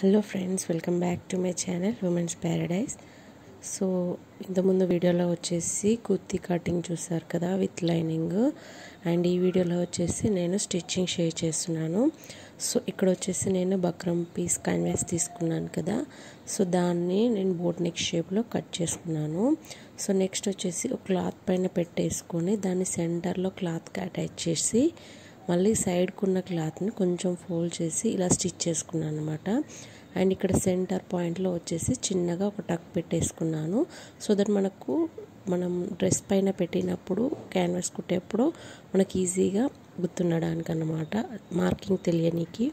hello friends welcome back to my channel women's paradise so ఇంతకుముందు వీడియోలో వచ్చేసి kurti cutting చూసారు కదా విత్ లైనింగ్ అండ్ ఈ వీడియోలో వచ్చేసి నేను స్టిచ్చింగ్ షేర్ చేస్తున్నాను సో ఇక్కడ వచ్చేసి నేను బక్రం పీస్ క్యాన్వాస్ తీసుకున్నాను కదా సో దాన్ని నేను బోట్ నెక్ షేప్లో కట్ చేసుకున్నాను సో నెక్స్ట్ వచ్చేసి ఒక క్లాత్ పైన పెట్టేసుకొని దాన్ని సెంటర్లో క్లాత్కి అటాచ్ చేసి మళ్ళీ సైడ్కున్న క్లాత్ని కొంచెం ఫోల్డ్ చేసి ఇలా స్టిచ్ చేసుకున్నాను అనమాట అండ్ ఇక్కడ సెంటర్ పాయింట్లో వచ్చేసి చిన్నగా ఒక టక్ పెట్టేసుకున్నాను సో దట్ మనకు మనం డ్రెస్ పైన పెట్టినప్పుడు క్యాన్వాస్ కుట్టేప్పుడు మనకి ఈజీగా గుర్తుండడానికి అనమాట మార్కింగ్ తెలియనికి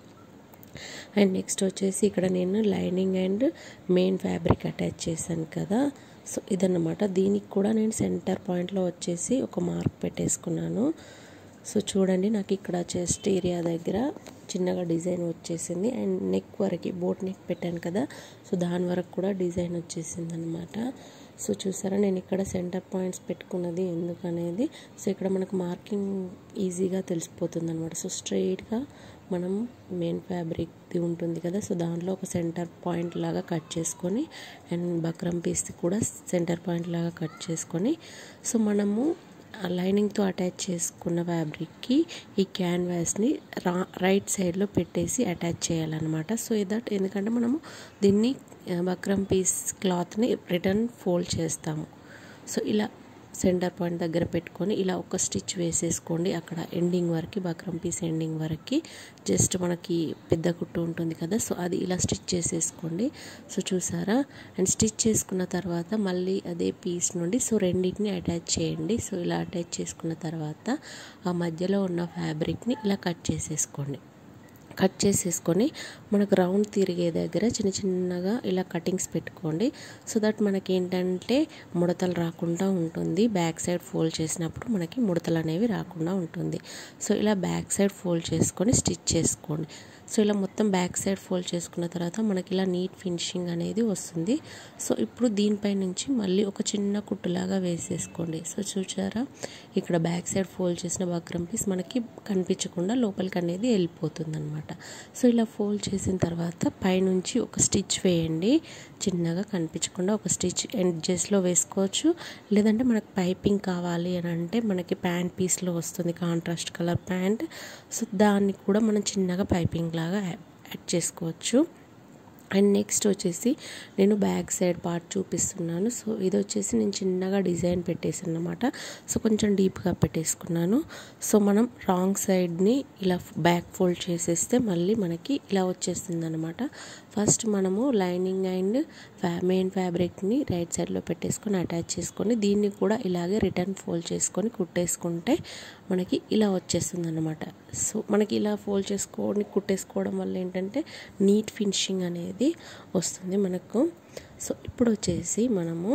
అండ్ నెక్స్ట్ వచ్చేసి ఇక్కడ నేను lining and main fabric attach చేశాను కదా సో ఇదన్నమాట దీనికి కూడా నేను సెంటర్ పాయింట్లో వచ్చేసి ఒక మార్క్ పెట్టేసుకున్నాను సో చూడండి నాకు ఇక్కడ చెస్ట్ ఏరియా దగ్గర చిన్నగా డిజైన్ వచ్చేసింది అండ్ నెక్ వరకు బోట్ నెక్ పెట్టాను కదా సో దాని వరకు కూడా డిజైన్ వచ్చేసింది అనమాట సో చూసారా నేను ఇక్కడ సెంటర్ పాయింట్స్ పెట్టుకున్నది ఎందుకనేది సో ఇక్కడ మనకు మార్కింగ్ ఈజీగా తెలిసిపోతుంది అనమాట సో స్ట్రైట్గా మనం మెయిన్ ఫ్యాబ్రిక్ది ఉంటుంది కదా సో దాంట్లో ఒక సెంటర్ పాయింట్ లాగా కట్ చేసుకొని అండ్ బక్రం పీస్ది కూడా సెంటర్ పాయింట్ లాగా కట్ చేసుకొని సో మనము లైనింగ్తో అటాచ్ చేసుకున్న ఫ్యాబ్రిక్కి ఈ క్యాన్వాస్ని రా రైట్ సైడ్లో పెట్టేసి అటాచ్ చేయాలన్నమాట సో దట్ ఎందుకంటే మనము దీన్ని బక్రం పీస్ క్లాత్ని రిటర్న్ ఫోల్డ్ చేస్తాము సో ఇలా సెంటర్ పాయింట్ దగ్గర పెట్టుకొని ఇలా ఒక స్టిచ్ వేసేసుకోండి అక్కడ ఎండింగ్ వరకు బక్రం పీస్ ఎండింగ్ వరకు జస్ట్ మనకి పెద్ద కుట్టు ఉంటుంది కదా సో అది ఇలా స్టిచ్ చేసేసుకోండి సో చూసారా అండ్ స్టిచ్ చేసుకున్న తర్వాత మళ్ళీ అదే పీస్ నుండి సో రెండింటిని అటాచ్ చేయండి సో ఇలా అటాచ్ చేసుకున్న తర్వాత ఆ మధ్యలో ఉన్న ఫ్యాబ్రిక్ని ఇలా కట్ చేసేసుకోండి కట్ చేసేసుకొని మనకు రౌండ్ తిరిగే దగ్గర చిన్న చిన్నగా ఇలా కటింగ్స్ పెట్టుకోండి సో దట్ మనకి ఏంటంటే ముడతలు రాకుండా ఉంటుంది బ్యాక్ సైడ్ ఫోల్డ్ చేసినప్పుడు మనకి ముడతలు అనేవి రాకుండా ఉంటుంది సో ఇలా బ్యాక్ సైడ్ ఫోల్డ్ చేసుకొని స్టిచ్ చేసుకోండి సో ఇలా మొత్తం బ్యాక్ సైడ్ ఫోల్డ్ చేసుకున్న తర్వాత మనకి ఇలా నీట్ ఫినిషింగ్ అనేది వస్తుంది సో ఇప్పుడు దీనిపై నుంచి మళ్ళీ ఒక చిన్న కుట్టులాగా వేసేసుకోండి సో చూసారా ఇక్కడ బ్యాక్ సైడ్ ఫోల్డ్ చేసిన బక్రం పీస్ మనకి కనిపించకుండా లోపలికి అనేది వెళ్ళిపోతుంది అనమాట సో ఇలా ఫోల్డ్ చేసిన తర్వాత పైనుంచి ఒక స్టిచ్ వేయండి చిన్నగా కనిపించకుండా ఒక స్టిచ్ ఎడ్జెస్లో వేసుకోవచ్చు లేదంటే మనకు పైపింగ్ కావాలి అని అంటే మనకి ప్యాంట్ పీస్లో వస్తుంది కాంట్రాస్ట్ కలర్ ప్యాంట్ సో దాన్ని కూడా మనం చిన్నగా పైపింగ్ లాగా యాడ్ చేసుకోవచ్చు అండ్ నెక్స్ట్ వచ్చేసి నేను బ్యాక్ సైడ్ పార్ట్ చూపిస్తున్నాను సో ఇది వచ్చేసి నేను చిన్నగా డిజైన్ పెట్టేసాను అనమాట సో కొంచెం డీప్గా పెట్టేసుకున్నాను సో మనం రాంగ్ సైడ్ని ఇలా బ్యాక్ ఫోల్డ్ చేసేస్తే మళ్ళీ మనకి ఇలా వచ్చేస్తుంది అనమాట ఫస్ట్ మనము లైనింగ్ అండ్ ఫ్యా మెయిన్ ఫ్యాబ్రిక్ని రైట్ సైడ్లో పెట్టేసుకొని అటాచ్ చేసుకొని దీన్ని కూడా ఇలాగే రిటర్న్ ఫోల్డ్ చేసుకొని కుట్టేసుకుంటే మనకి ఇలా వచ్చేస్తుంది అనమాట సో మనకి ఇలా ఫోల్డ్ చేసుకొని కుట్టేసుకోవడం వల్ల ఏంటంటే నీట్ ఫినిషింగ్ అనేది వస్తుంది మనకు సో ఇప్పుడు వచ్చేసి మనము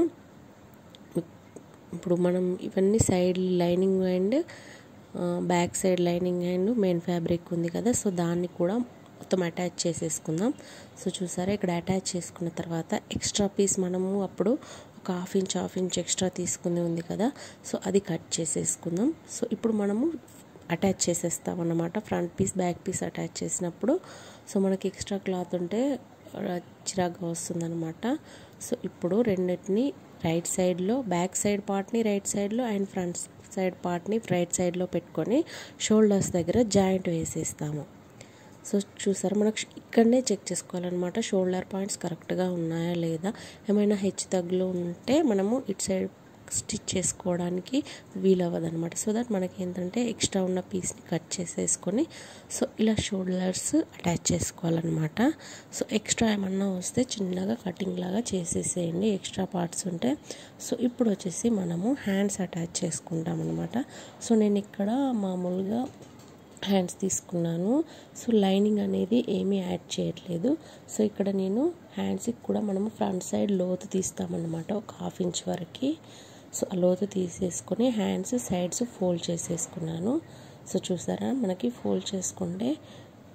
ఇప్పుడు మనం ఇవన్నీ side lining and back side lining and main fabric ఉంది కదా సో దాన్ని కూడా మొత్తం అటాచ్ చేసేసుకుందాం సో చూసారా ఇక్కడ అటాచ్ చేసుకున్న తర్వాత ఎక్స్ట్రా పీస్ మనము అప్పుడు ఒక half inch half inch extra తీసుకుంది ఉంది కదా సో అది కట్ చేసేసుకుందాం సో ఇప్పుడు మనము అటాచ్ చేసేస్తాం అన్నమాట front piece back piece attach చేసినప్పుడు సో మనకి ఎక్స్ట్రా క్లాత్ ఉంటే చిరాగ్గా వస్తుందన్నమాట సో ఇప్పుడు రెండింటిని రైట్ సైడ్లో బ్యాక్ సైడ్ పార్ట్ని రైట్ సైడ్లో అండ్ ఫ్రంట్ సైడ్ పార్ట్ని రైట్ సైడ్లో పెట్టుకొని షోల్డర్స్ దగ్గర జాయింట్ వేసేస్తాము సో చూసారా మనకు ఇక్కడనే చెక్ చేసుకోవాలన్నమాట షోల్డర్ పాయింట్స్ కరెక్ట్గా ఉన్నాయా లేదా ఏమైనా హెచ్చు తగ్గులు ఉంటే మనము ఇటు సైడ్ స్టిచ్ చేసుకోవడానికి వీలవ్వదు అనమాట సో దట్ మనకి ఏంటంటే ఎక్స్ట్రా ఉన్న పీస్ని కట్ చేసేసుకొని సో ఇలా షోల్డర్స్ అటాచ్ చేసుకోవాలన్నమాట సో ఎక్స్ట్రా ఏమన్నా వస్తే చిన్నగా కటింగ్ లాగా చేసేసేయండి ఎక్స్ట్రా పార్ట్స్ ఉంటే సో ఇప్పుడు వచ్చేసి మనము హ్యాండ్స్ అటాచ్ చేసుకుంటాం అనమాట సో నేను ఇక్కడ మామూలుగా హ్యాండ్స్ తీసుకున్నాను సో లైనింగ్ అనేది ఏమీ యాడ్ చేయట్లేదు సో ఇక్కడ నేను హ్యాండ్స్కి కూడా మనము ఫ్రంట్ సైడ్ లోతు తీస్తామన్నమాట ఒక హాఫ్ ఇంచ్ వరకు సో ఆ లోతు తీసేసుకొని హ్యాండ్స్ సైడ్స్ ఫోల్డ్ చేసేసుకున్నాను సో చూసారా మనకి ఫోల్డ్ చేసుకుంటే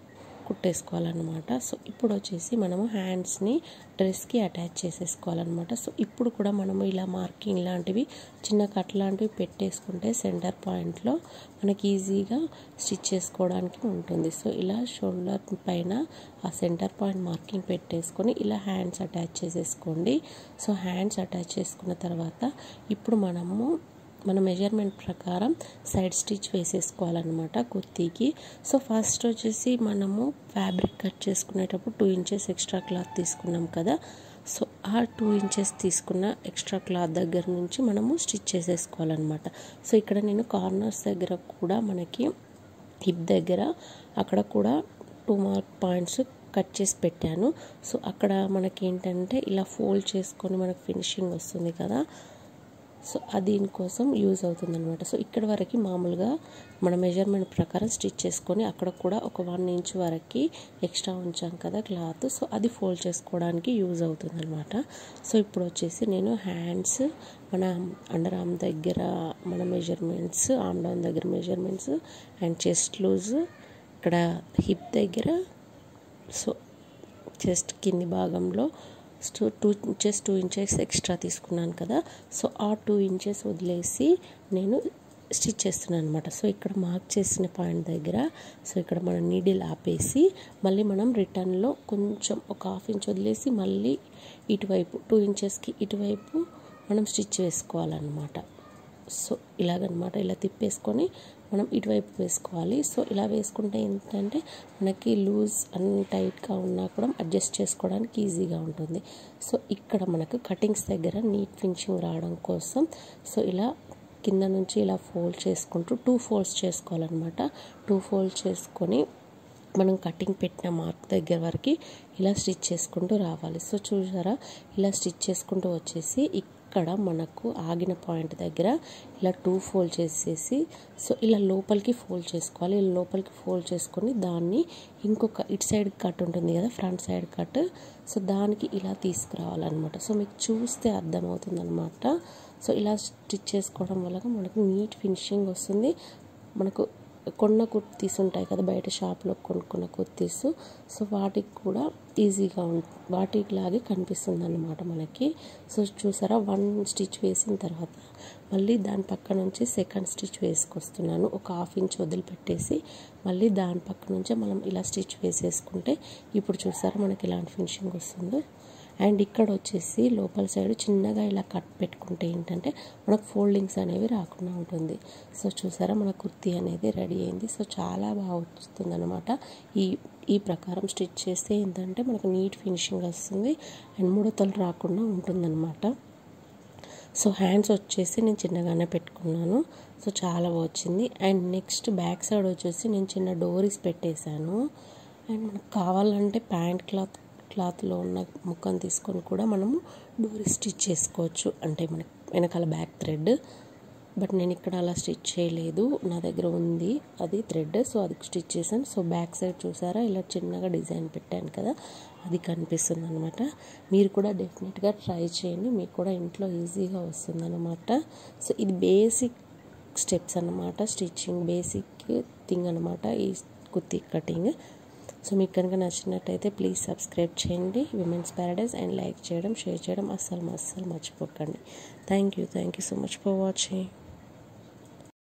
కుట్టేసుకోవాలన్నమాట సో ఇప్పుడు వచ్చేసి మనము హ్యాండ్స్ని డ్రెస్కి అటాచ్ చేసేసుకోవాలన్నమాట సో ఇప్పుడు కూడా మనము ఇలా మార్కింగ్ లాంటివి చిన్న కట్ లాంటివి పెట్టేసుకుంటే సెంటర్ పాయింట్లో మనకి ఈజీగా స్టిచ్ చేసుకోవడానికి ఉంటుంది సో ఇలా షోల్డర్ పైన ఆ సెంటర్ పాయింట్ మార్కింగ్ పెట్టేసుకొని ఇలా హ్యాండ్స్ అటాచ్ చేసేసుకోండి సో హ్యాండ్స్ అటాచ్ చేసుకున్న తర్వాత ఇప్పుడు మనము మన మెజర్మెంట్ ప్రకారం సైడ్ స్టిచ్ వేసేసుకోవాలన్నమాట కుర్తీకి సో ఫస్ట్ వచ్చేసి మనము ఫ్యాబ్రిక్ కట్ చేసుకునేటప్పుడు టూ ఇంచెస్ ఎక్స్ట్రా క్లాత్ తీసుకున్నాం కదా సో ఆ టూ ఇంచెస్ తీసుకున్న ఎక్స్ట్రా క్లాత్ దగ్గర నుంచి మనము స్టిచ్ చేసేసుకోవాలన్నమాట సో ఇక్కడ నేను కార్నర్స్ దగ్గర కూడా మనకి హిప్ దగ్గర అక్కడ కూడా టూ మార్క్ పాయింట్స్ కట్ చేసి పెట్టాను సో అక్కడ మనకి ఏంటంటే ఇలా ఫోల్డ్ చేసుకొని మనకు ఫినిషింగ్ వస్తుంది కదా సో అది దీనికోసం యూజ్ అవుతుంది అనమాట సో ఇక్కడ వరకు మామూలుగా మన మెజర్మెంట్ ప్రకారం స్టిచ్ చేసుకొని అక్కడ కూడా ఒక వన్ ఇంచ్ వరకు ఎక్స్ట్రా ఉంచాం కదా క్లాత్ సో అది ఫోల్డ్ చేసుకోవడానికి యూజ్ అవుతుంది అనమాట సో ఇప్పుడు వచ్చేసి నేను హ్యాండ్స్ మన అండర్ ఆర్మ్ దగ్గర మన మెజర్మెంట్స్ ఆర్మ్ డౌన్ దగ్గర మెజర్మెంట్స్ అండ్ చెస్ట్ లూజ్ ఇక్కడ హిప్ దగ్గర సో చెస్ట్ కింది భాగంలో so two inches two inches extra తీసుకున్నాను కదా సో ఆ టూ ఇంచెస్ వదిలేసి నేను స్టిచ్ చేస్తున్నాను అనమాట సో ఇక్కడ మార్క్ చేసిన పాయింట్ దగ్గర సో ఇక్కడ మనం నీడిల్ ఆపేసి మళ్ళీ మనం రిటర్న్లో కొంచెం ఒక హాఫ్ ఇంచ్ వదిలేసి మళ్ళీ ఇటువైపు టూ ఇంచెస్కి ఇటువైపు మనం స్టిచ్ వేసుకోవాలన్నమాట సో ఇలాగనమాట ఇలా తిప్పేసుకొని మనం ఇటువైపు వేసుకోవాలి సో ఇలా వేసుకుంటే ఏంటంటే మనకి లూజ్ అన్ని టైట్గా ఉన్నా కూడా అడ్జస్ట్ చేసుకోవడానికి ఈజీగా ఉంటుంది సో ఇక్కడ మనకు కటింగ్స్ దగ్గర నీట్ ఫినిషింగ్ రావడం కోసం సో ఇలా కింద నుంచి ఇలా ఫోల్డ్ చేసుకుంటూ టూ ఫోల్డ్స్ చేసుకోవాలన్నమాట టూ ఫోల్డ్ చేసుకొని మనం కటింగ్ పెట్టిన మార్క్ దగ్గర వరకు ఇలా స్టిచ్ చేసుకుంటూ రావాలి సో చూసారా ఇలా స్టిచ్ చేసుకుంటూ వచ్చేసి ఇక్కడ మనకు ఆగిన పాయింట్ దగ్గర ఇలా టూ ఫోల్డ్ చేసేసి సో ఇలా లోపలికి ఫోల్డ్ చేసుకోవాలి ఇలా లోపలికి ఫోల్డ్ చేసుకొని దాన్ని ఇంకొక ఇటు సైడ్ కట్ ఉంటుంది కదా ఫ్రంట్ సైడ్ కట్ సో దానికి ఇలా తీసుకురావాలన్నమాట సో మీకు చూస్తే అర్థమవుతుంది అనమాట సో ఇలా స్టిచ్ చేసుకోవడం వల్ల మనకు నీట్ ఫినిషింగ్ వస్తుంది మనకు కొన్న కుర్తీస్ ఉంటాయి కదా బయట షాప్లో కొనుక్కున్న కుర్తీస్ సో వాటికి కూడా ఈజీగా ఉం వాటికి లాగే కనిపిస్తుంది అన్నమాట మనకి సో చూసారా వన్ స్టిచ్ వేసిన తర్వాత మళ్ళీ దాని పక్క నుంచి సెకండ్ స్టిచ్ వేసుకొస్తున్నాను ఒక హాఫ్ ఇంచ్ వదిలిపెట్టేసి మళ్ళీ దాని పక్క నుంచే మనం ఇలా స్టిచ్ వేసేసుకుంటే ఇప్పుడు చూసారా మనకి ఎలాంటి ఫినిషింగ్ వస్తుందో అండ్ ఇక్కడ వచ్చేసి లోపల సైడ్ చిన్నగా ఇలా కట్ పెట్టుకుంటే ఏంటంటే మనకు ఫోల్డింగ్స్ అనేవి రాకుండా ఉంటుంది సో చూసారా మన కుర్తీ అనేది రెడీ అయింది సో చాలా బాగా వస్తుంది అనమాట ఈ ఈ ప్రకారం స్టిచ్ చేస్తే ఏంటంటే మనకు నీట్ ఫినిషింగ్ వస్తుంది అండ్ ముడతలు రాకుండా ఉంటుందన్నమాట సో హ్యాండ్స్ వచ్చేసి నేను చిన్నగానే పెట్టుకున్నాను సో చాలా వచ్చింది అండ్ నెక్స్ట్ బ్యాక్ సైడ్ వచ్చేసి నేను చిన్న డోరీస్ పెట్టేశాను అండ్ మనకు కావాలంటే ప్యాంట్ క్లాత్ క్లాత్లో ఉన్న ముక్కను తీసుకొని కూడా మనము డోరీ స్టిచ్ చేసుకోవచ్చు అంటే మన వెనకాల బ్యాక్ థ్రెడ్ బట్ నేను ఇక్కడ అలా స్టిచ్ చేయలేదు నా దగ్గర ఉంది అది థ్రెడ్ సో అది స్టిచ్ చేశాను సో బ్యాక్ సైడ్ చూసారా ఇలా చిన్నగా డిజైన్ పెట్టాను కదా అది కనిపిస్తుంది అనమాట మీరు కూడా డెఫినెట్గా ట్రై చేయండి మీకు కూడా ఇంట్లో ఈజీగా వస్తుంది అనమాట సో ఇది బేసిక్ స్టెప్స్ అనమాట స్టిచ్చింగ్ బేసిక్ థింగ్ అనమాట ఈ కుర్తీ కటింగ్ సో మీకు కనుక నచ్చినట్టయితే ప్లీజ్ సబ్స్క్రైబ్ చేయండి విమెన్స్ ప్యారడైజ్ అండ్ లైక్ చేయడం షేర్ చేయడం అస్సలు అస్సలు మర్చిపోకండి thank you thank you so much for watching